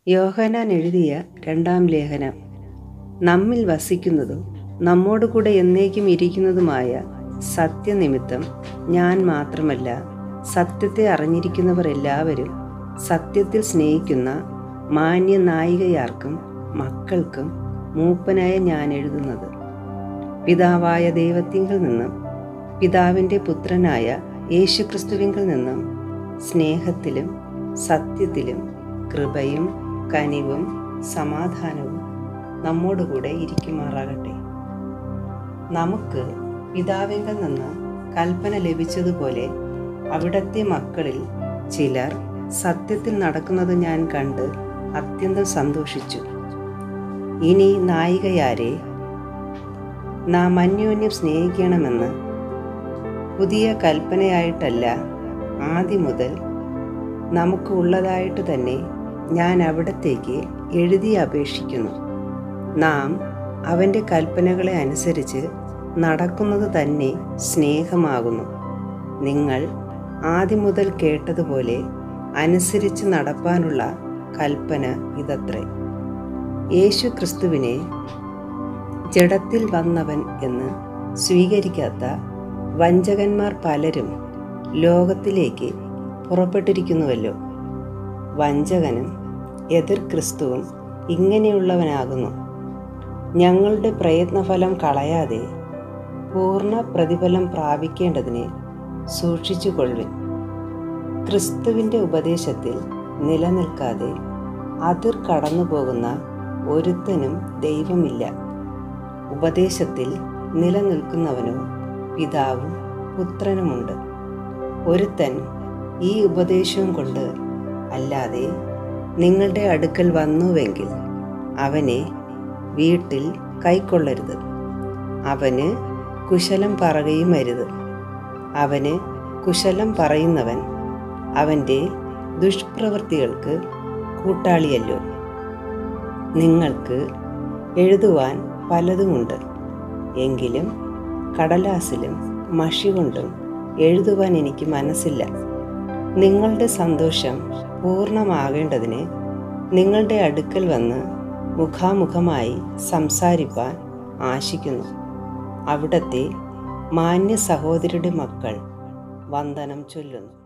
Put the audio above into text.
യോഹനാൻ എഴുതിയ രണ്ടാം ലേഖനം നമ്മിൽ വസിക്കുന്നതും നമ്മോട് കൂടെ എന്നേക്കും ഇരിക്കുന്നതുമായ സത്യനിമിത്തം ഞാൻ മാത്രമല്ല സത്യത്തെ അറിഞ്ഞിരിക്കുന്നവർ എല്ലാവരും സത്യത്തിൽ സ്നേഹിക്കുന്ന മാന്യ നായികയാർക്കും മക്കൾക്കും മൂപ്പനായ ഞാൻ എഴുതുന്നത് പിതാവായ ദൈവത്തിങ്കിൽ നിന്നും പിതാവിൻ്റെ പുത്രനായ യേശുക്രിസ്തുവിങ്കിൽ നിന്നും സ്നേഹത്തിലും സത്യത്തിലും കൃപയും കനിവും സമാധാനവും നമ്മോടുകൂടെ ഇരിക്കുമാറാകട്ടെ നമുക്ക് പിതാവിങ്കിൽ നിന്ന് കൽപ്പന ലഭിച്ചതുപോലെ അവിടത്തെ മക്കളിൽ ചിലർ സത്യത്തിൽ നടക്കുന്നത് ഞാൻ കണ്ട് അത്യന്തം സന്തോഷിച്ചു ഇനി നായികയാരെ നാം അന്യോന്യം സ്നേഹിക്കണമെന്ന് പുതിയ കൽപ്പനയായിട്ടല്ല ആദ്യം മുതൽ നമുക്ക് ഉള്ളതായിട്ട് തന്നെ ഞാൻ അവിടത്തേക്ക് എഴുതി അപേക്ഷിക്കുന്നു നാം അവൻ്റെ കൽപ്പനകളെ അനുസരിച്ച് നടക്കുന്നത് തന്നെ സ്നേഹമാകുന്നു നിങ്ങൾ ആദ്യം മുതൽ കേട്ടതുപോലെ അനുസരിച്ച് നടപ്പാനുള്ള കൽപ്പന ഇതത്രേ യേശു ക്രിസ്തുവിനെ ജഡത്തിൽ വന്നവൻ എന്ന് സ്വീകരിക്കാത്ത വഞ്ചകന്മാർ പലരും ലോകത്തിലേക്ക് പുറപ്പെട്ടിരിക്കുന്നുവല്ലോ വഞ്ചകനും എതിർ ക്രിസ്തുവും ഇങ്ങനെയുള്ളവനാകുന്നു ഞങ്ങളുടെ പ്രയത്നഫലം കളയാതെ പൂർണ്ണ പ്രതിഫലം പ്രാപിക്കേണ്ടതിന് സൂക്ഷിച്ചുകൊള്ളുവിൻ ക്രിസ്തുവിൻ്റെ ഉപദേശത്തിൽ നിലനിൽക്കാതെ അതിർ കടന്നു പോകുന്ന ഒരുത്തനും ദൈവമില്ല ഉപദേശത്തിൽ നിലനിൽക്കുന്നവനോ പിതാവും പുത്രനുമുണ്ട് ഒരുത്തൻ ഈ ഉപദേശവും കൊണ്ട് അല്ലാതെ നിങ്ങളുടെ അടുക്കൽ വന്നുവെങ്കിൽ അവനെ വീട്ടിൽ കൈക്കൊള്ളരുത് അവന് കുശലം പറയുകയും അരുത് അവന് കുശലം പറയുന്നവൻ അവൻ്റെ ദുഷ്പ്രവൃത്തികൾക്ക് കൂട്ടാളിയല്ലോ നിങ്ങൾക്ക് എഴുതുവാൻ പലതുമുണ്ട് എങ്കിലും കടലാസിലും മഷി കൊണ്ടും എഴുതുവാൻ എനിക്ക് മനസ്സില്ല നിങ്ങളുടെ സന്തോഷം പൂർണ്ണമാകേണ്ടതിന് നിങ്ങളുടെ അടുക്കൽ വന്ന് മുഖാമുഖമായി സംസാരിപ്പാൻ ആശിക്കുന്നു അവിടത്തെ മാന്യ സഹോദരിയുടെ മക്കൾ വന്ദനം ചൊല്ലുന്നു